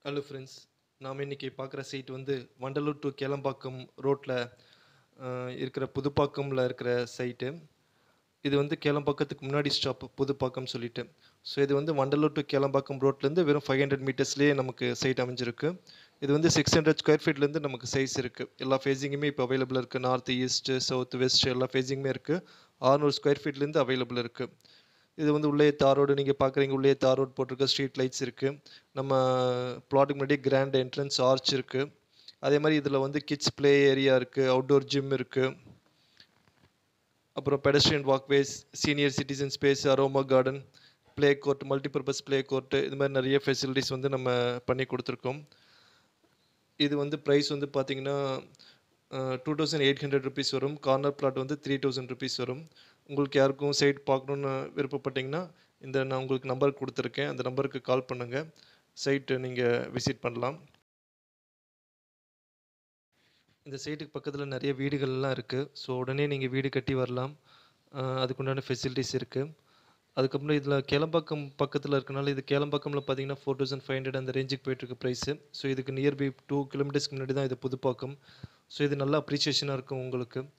hello friends நாம் இன்றைக்கி பார்க்குற சைட் வந்து வண்டலூர் டு கேளம்பாக்கம் ரோட்டில் இருக்கிற புதுப்பாக்கமில் இருக்கிற சைட்டு இது வந்து கேளம்பாக்கத்துக்கு முன்னாடி ஸ்டாப் புதுப்பாக்கம் சொல்லிட்டு ஸோ இது வந்து வண்டலூர் டு கேளம்பாக்கம் ரோட்லேருந்து வெறும் ஃபைவ் ஹண்ட்ரட் மீட்டர்ஸ்லேயே நமக்கு சைட் அமைஞ்சிருக்கு இது வந்து சிக்ஸ் ஹண்ட்ரட் ஸ்கொயர் ஃபீட்லேருந்து நமக்கு சைஸ் இருக்குது எல்லா ஃபேஸிங்குமே இப்போ அவைலபிள் இருக்குது நார்த் ஈஸ்ட் சவுத் வெஸ்ட் எல்லா ஃபேஸிங்குமே இருக்குது ஆறுநூறு ஸ்கொயர் ஃபீட்லேருந்து அவைலபிள் இருக்குது இது வந்து உள்ளே தார் ரோடு நீங்கள் பார்க்குறீங்க உள்ளே தார் ரோடு போட்டிருக்க ஸ்ட்ரீட் லைட்ஸ் இருக்குது நம்ம ப்ளாட்டுக்கு முன்னாடி கிராண்ட் என்ட்ரன்ஸ் ஆர்ச் இருக்குது அதே மாதிரி இதில் வந்து கிட்ஸ் ப்ளே ஏரியா இருக்குது அவுட்டோர் ஜிம் இருக்குது அப்புறம் pedestrian walkways senior citizen space aroma garden play court multipurpose play court இது மாதிரி நிறைய ஃபெசிலிட்டிஸ் வந்து நம்ம பண்ணி கொடுத்துருக்கோம் இது வந்து ப்ரைஸ் வந்து பார்த்தீங்கன்னா two thousand eight hundred rupees வரும் கார்னர் பிளாட் வந்து த்ரீ தௌசண்ட் ருபீஸ் வரும் உங்களுக்கு யாருக்கும் சைட் பார்க்கணுன்னு விருப்பப்பட்டீங்கன்னா இந்த நான் உங்களுக்கு நம்பர் கொடுத்துருக்கேன் அந்த நம்பருக்கு கால் பண்ணுங்கள் சைட்டு நீங்கள் விசிட் பண்ணலாம் இந்த சைட்டுக்கு பக்கத்தில் நிறைய வீடுகள்லாம் இருக்குது ஸோ உடனே நீங்கள் வீடு கட்டி வரலாம் அஹ் அதுக்குண்டான ஃபெசிலிட்டிஸ் இருக்குது அதுக்கப்புறம் இதில் கேளம்பாக்கம் பக்கத்தில் இருக்கனால இது கேளம்பாக்கமில் பார்த்தீங்கன்னா ஃபோர் தௌசண்ட் ஃபைவ் ஹண்ட்ரட் அந்த ரேஞ்சுக்கு போயிட்டுருக்கு ப்ரைஸு ஸோ இதுக்கு நியர்பை டூ கிலோமீட்டர்ஸ்க்கு முன்னாடி தான் இது புதுப்பாக்கம் ஸோ இது நல்ல அப்ரிசியேஷனாக இருக்கும் உங்களுக்கு